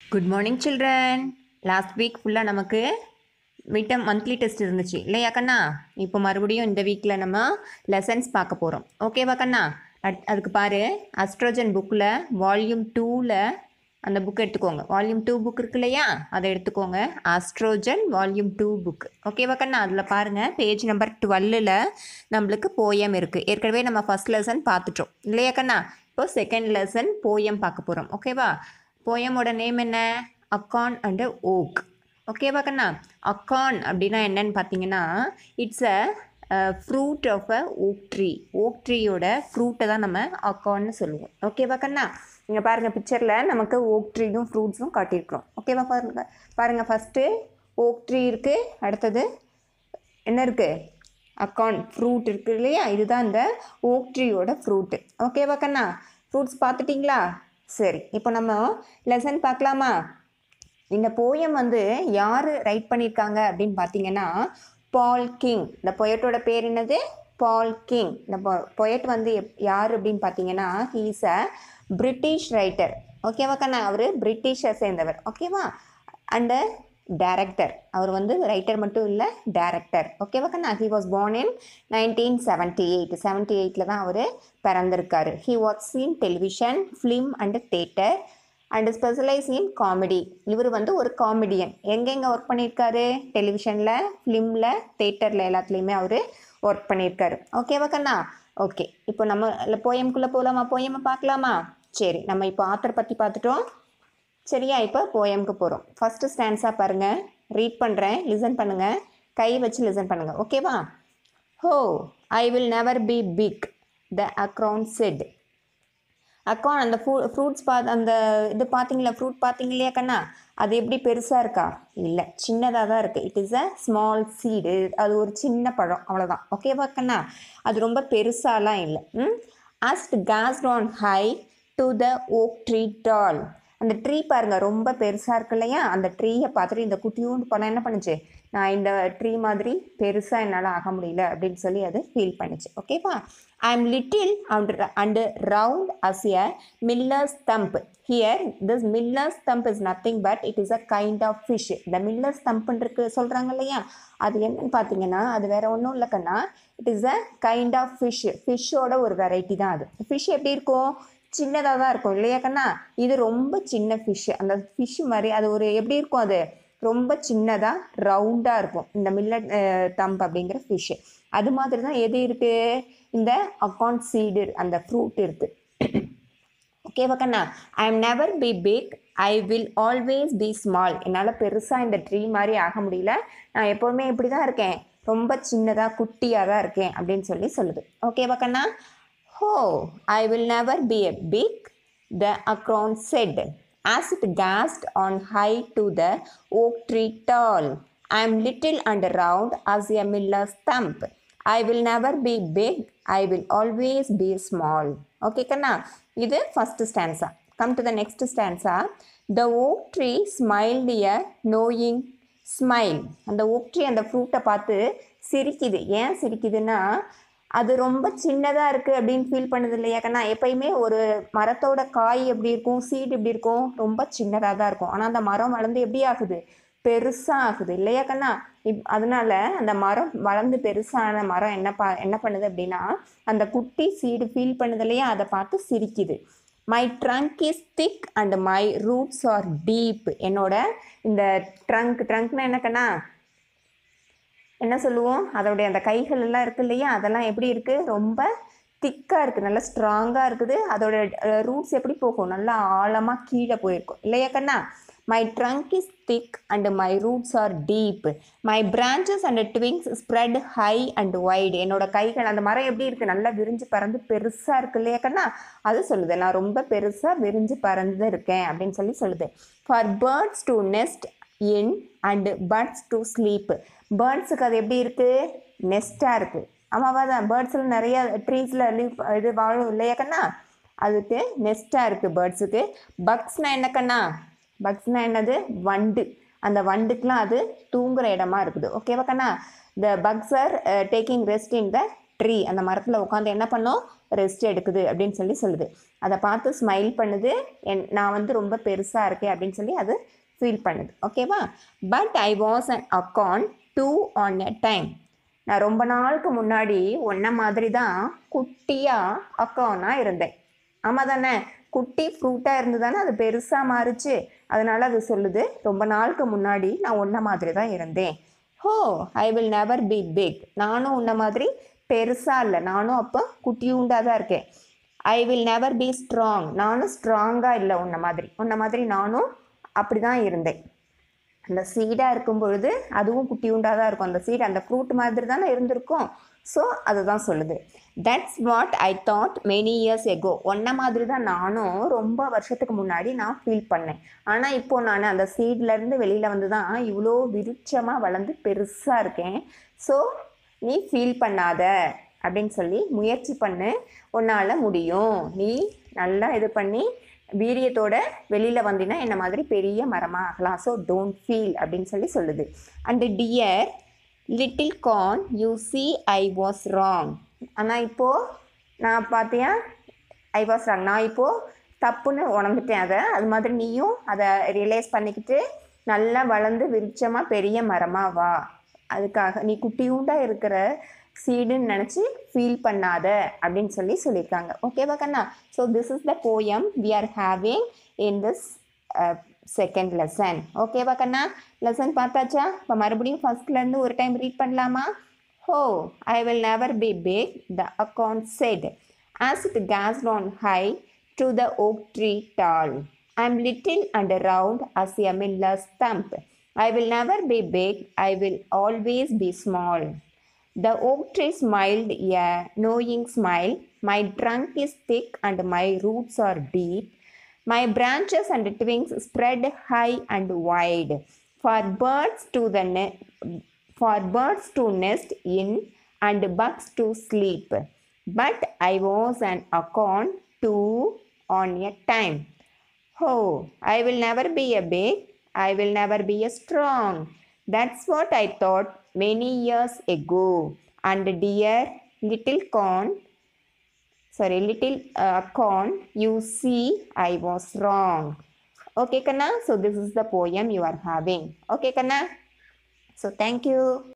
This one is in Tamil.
Good morning children last week ஃபுல்லாக நமக்கு மிட்டம் மந்த்லி டெஸ்ட் இருந்துச்சு இல்லையா கண்ணா இப்போ மறுபடியும் இந்த வீக்கில் நம்ம லெசன்ஸ் பார்க்க போகிறோம் ஓகேவா கண்ணா அட் அதுக்கு பாரு அஸ்ட்ரோஜன் புக்கில் வால்யூம் டூவில் அந்த புக் எடுத்துக்கோங்க வால்யூம் டூ புக் இருக்கு இல்லையா அதை எடுத்துக்கோங்க ஆஸ்ட்ரோஜன் வால்யூம் டூ புக் ஓகேவா கண்ணா அதில் பாருங்கள் பேஜ் நம்பர் டுவெல்லில் நம்மளுக்கு போயம் இருக்குது ஏற்கனவே நம்ம ஃபஸ்ட் லெசன் பார்த்துட்டோம் இல்லையா கண்ணா இப்போ செகண்ட் லெசன் போயம் பார்க்க போகிறோம் ஓகேவா போயமோட நேம் என்ன அக்கான் அண்ட் ஓக் ஓகேவா கண்ணா அக்கான் அப்படின்னா என்னன்னு பார்த்தீங்கன்னா it's a fruit of a oak tree oak ட்ரீயோட ஃப்ரூட்டை தான் நம்ம அக்கான்னு சொல்லுவோம் ஓகேவா கண்ணா இங்கே பாருங்கள் பிக்சரில் நமக்கு ஓக் ட்ரீயும் ஃப்ரூட்ஸும் காட்டியிருக்கிறோம் ஓகேவா பாருங்க பாருங்கள் ஃபஸ்ட்டு ஓக் ட்ரீ இருக்குது அடுத்தது என்ன இருக்குது அக்கான் ஃப்ரூட் இருக்குது இல்லையா இதுதான் இந்த ஓக் ட்ரீயோட ஃப்ரூட்டு ஓகேவா கண்ணா ஃப்ரூட்ஸ் பார்த்துட்டிங்களா சரி இப்போ நம்ம லெசன் பார்க்கலாமா இந்த போயம் வந்து யார் ரைட் பண்ணியிருக்காங்க அப்படின்னு பார்த்தீங்கன்னா பால் கிங் இந்த பொயட்டோட பேர் என்னது பால் கிங் இந்த பொயட் வந்து எப் யார் அப்படின்னு பார்த்தீங்கன்னா ஹீஸ் அ பிரிட்டிஷ் ரைட்டர் ஓகேவா கண்ணா அவர் பிரிட்டிஷை சேர்ந்தவர் ஓகேவா அண்டு டேரக்டர் அவர் வந்து ரைட்டர் மட்டும் இல்லை டேரக்டர் ஓகேவா கண்ணா he was born in nineteen seventy eight seventy எயிட்டில் தான் அவர் பிறந்திருக்காரு he was seen television film and theatre and specialise in comedy இவர் வந்து ஒரு காமெடியன் எங்கெங்கே ஒர்க் பண்ணியிருக்காரு டெலிவிஷனில் ஃபிலிமில் தேட்டரில் எல்லாத்துலேயுமே அவர் ஒர்க் பண்ணியிருக்காரு ஓகேவா கண்ணா ஓகே இப்போ நம்ம போயம்குள்ளே போகலாமா போயமை பார்க்கலாமா சரி நம்ம இப்போ ஆத்தர் பற்றி பார்த்துட்டோம் சரியா இப்போ போயம்க்கு போகிறோம் ஃபஸ்ட்டு ஸ்டான்ஸாக பாருங்கள் ரீட் பண்ணுறேன் லிசன் பண்ணுங்கள் கை வச்சு லிசன் பண்ணுங்கள் ஓகேவா oh I will never be big the acorn said acorn அந்த ஃப்ரூ ஃப்ரூட்ஸ் பா அந்த இது பார்த்தீங்களா ஃப்ரூட் பார்த்தீங்க இல்லையா கண்ணா அது எப்படி பெருசாக இருக்கா இல்லை சின்னதாக தான் இருக்குது it is a small seed அது ஒரு சின்ன பழம் அவ்வளோதான் ஓகேவா கண்ணா அது ரொம்ப பெருசாலாம் இல்லை hmm as gazed on high to the oak tree tall அந்த ட்ரீ பாருங்கள் ரொம்ப பெருசாக இருக்கு இல்லையா அந்த ட்ரீயை பார்த்துட்டு இந்த குட்டியூண்டு பழம் என்ன பண்ணுச்சு நான் இந்த ட்ரீ மாதிரி பெருசாக என்னால் ஆக முடியல அப்படின்னு சொல்லி அது ஃபீல் பண்ணுச்சு ஓகேவா I am little and and round as a miller's thumb here this miller's thumb is nothing but it is a kind of fish இந்த மில்லர்ஸ் தம்ப்னு இருக்கு சொல்கிறாங்க இல்லையா அது என்னன்னு பார்த்தீங்கன்னா அது வேற ஒன்றும் இல்லை கண்ணா it is a kind of fish ஃபிஷ்ஷோட ஒரு வெரைட்டி தான் அது ஃபிஷ் எப்படி இருக்கும் சின்னதாக தான் இருக்கும் இல்லையா கண்ணா இது ரொம்ப சின்ன ஃபிஷ் அந்த ஃபிஷ் மாதிரி அது ஒரு எப்படி இருக்கும் அது ரொம்ப சின்னதாக ரவுண்டாக இருக்கும் இந்த மில்லட் தம்ப் அப்படிங்கிற ஃபிஷ்ஷு அது மாதிரி தான் எது இருக்குது இந்த அக்கான் சீடு அந்த ஃப்ரூட் இருக்குது ஓகேவா கண்ணா I am never be big I will always be small என்னால் பெருசாக இந்த ட்ரீ மாதிரி ஆக முடியல நான் எப்போவுமே இப்படி தான் இருக்கேன் ரொம்ப சின்னதாக குட்டியாக தான் இருக்கேன் அப்படின்னு சொல்லி சொல்லுது ஓகேவா கண்ணா oh I will never be a big the acorn said as it gazed on high to the oak tree tall I am little and round as a miller's thumb I will never be big I will always be small okay கண்ணா இது first stanza come to the next stanza the oak tree smiled a knowing smile அந்த ஓக் ட்ரீ அந்த ஃப்ரூட்டை பார்த்து சிரிக்குது ஏன் சிரிக்குதுன்னா அது ரொம்ப சின்னதாக இருக்குது அப்படின்னு ஃபீல் பண்ணுது இல்லையா கண்ணா எப்பயுமே ஒரு மரத்தோட காய் எப்படி இருக்கும் சீட் எப்படி இருக்கும் ரொம்ப சின்னதாக தான் இருக்கும் ஆனால் அந்த மரம் வளர்ந்து எப்படி ஆகுது பெருசாக ஆகுது இல்லையா கண்ணா இப் அதனால அந்த மரம் வளர்ந்து பெருசான மரம் என்ன பா என்ன பண்ணுது அப்படின்னா அந்த குட்டி சீடு ஃபீல் பண்ணுது இல்லையா அதை பார்த்து சிரிக்குது my trunk is thick and my roots are deep என்னோட இந்த ட்ரங்க் ட்ரங்க்னா என்ன கண்ணா என்ன சொல்லுவோம் அதோடைய அந்த கைகள் எல்லாம் இருக்கு இல்லையா அதெல்லாம் எப்படி இருக்குது ரொம்ப திக்காக இருக்குது நல்லா ஸ்ட்ராங்காக இருக்குது அதோட ரூட்ஸ் எப்படி போகும் நல்லா ஆழமாக கீழே போயிருக்கும் இல்லையா கண்ணா my trunk is thick and my roots are deep my branches and twigs spread high and wide என்னோட கைகள் அந்த மரம் எப்படி இருக்குது நல்லா விரிஞ்சு பறந்து பெருசாக இருக்கு இல்லையா கண்ணா அது சொல்லுது நான் ரொம்ப பெருசாக விரிஞ்சு பறந்து இருக்கேன் அப்படின்னு சொல்லி சொல்லுது for birds to nest in and birds to sleep பேர்ட்ஸுக்கு அது எப்படி இருக்குது நெஸ்ட்டாக இருக்குது ஆமாவா தான் பேர்ட்ஸில் நிறைய ட்ரீஸில் லீவ் இது வாழும் இல்லையா கண்ணா அதுக்கு நெஸ்ட்டாக இருக்குது பேர்ட்ஸுக்கு பக்ஸ்னால் என்ன கண்ணா பக்ஸ்னால் என்னது வண்டு அந்த வண்டுக்கெலாம் அது தூங்குற இடமா இருக்குது ஓகேவா கண்ணா the bugs are taking rest in the tree அந்த மரத்தில் உட்காந்து என்ன பண்ணும் ரெஸ்ட் எடுக்குது அப்படின்னு சொல்லி சொல்லுது அதை பார்த்து ஸ்மைல் பண்ணுது என் நான் வந்து ரொம்ப பெருசாக இருக்கேன் அப்படின்னு சொல்லி அது ஃபீல் பண்ணுது ஓகேவா but I was an acorn too on a time நான் ரொம்ப நாளுக்கு முன்னாடி ஒன்ன மாதிரி தான் குட்டியாக அக்கானா இருந்தேன் ஆமாம் தானே குட்டி ஃப்ரூட்டாக இருந்து தானே அது பெருசாக மாறுச்சு அதனால அது சொல்லுது ரொம்ப நாளுக்கு முன்னாடி நான் ஒன்ன மாதிரி தான் இருந்தேன் oh I will never be big நானும் உன்ன மாதிரி பெருசாக இல்லை நானும் அப்போ குட்டியூண்டாக தான் இருக்கேன் I will never be strong நானும் ஸ்ட்ராங்காக இல்லை உன்ன மாதிரி உன்ன மாதிரி நானும் அப்படி தான் இருந்தேன் அந்த சீடாக இருக்கும் பொழுது அதுவும் குட்டியூண்டாக தான் இருக்கும் அந்த சீடு அந்த ஃப்ரூட் மாதிரி தானே இருந்திருக்கும் ஸோ அதுதான் சொல்லுது that's what I thought many years ago ஒன்ன மாதிரி தான் நானும் ரொம்ப வருஷத்துக்கு முன்னாடி நான் ஃபீல் பண்ணேன் ஆனால் இப்போ நான் அந்த சீட்லேருந்து வெளியில் வந்து தான் இவ்வளோ விருட்சமாக வளர்ந்து பெருசாக இருக்கேன் ஸோ நீ ஃபீல் பண்ணாத அப்படின்னு சொல்லி முயற்சி பண்ணு உன்னால் முடியும் நீ நல்லா இது பண்ணி வீரியத்தோட வெளியில் வந்தினா என்ன மாதிரி பெரிய மரமாக ஆகலாம் ஸோ டோன்ட் ஃபீல் அப்படின்னு சொல்லி சொல்லுது and dear little corn you see I was wrong ஆனால் இப்போது நான் பார்த்தியா ஐ வாஸ் ராங் நான் இப்போது தப்புன்னு உணர்ந்துட்டேன் அதை அது மாதிரி நீயும் அதை ரியலைஸ் பண்ணிக்கிட்டு நல்லா வளர்ந்து விருட்சமாக பெரிய மரமாக வா அதுக்காக நீ குட்டியூண்டாக இருக்கிற சீடுன்னு நினச்சி ஃபீல் பண்ணாத அப்படின்னு சொல்லி சொல்லியிருக்காங்க ஓகேவா கண்ணா so this is the poem we are having in this second lesson ஓகேவா கண்ணா லெசன் பார்த்தாச்சா இப்போ மறுபடியும் ஃபஸ்ட்லேருந்து ஒரு டைம் ரீட் பண்ணலாமா oh I will never be big the அக்கௌண்ட் said as it gazed on high to the oak tree tall I am little and round as a miller's thump I will never be big, I will always be small. The oak tree smiled a knowing smile. My trunk is thick and my roots are deep. My branches and twigs spread high and wide for birds to the ne- for birds to nest in and bugs to sleep. But I was an acorn too on a time. Oh, I will never be a big, I will never be a strong. That's what I thought many years ago. And dear little corn, sorry, little uh, corn, you see, I was wrong. Okay, Kanna? So, this is the poem you are having. Okay, Kanna? So, thank you.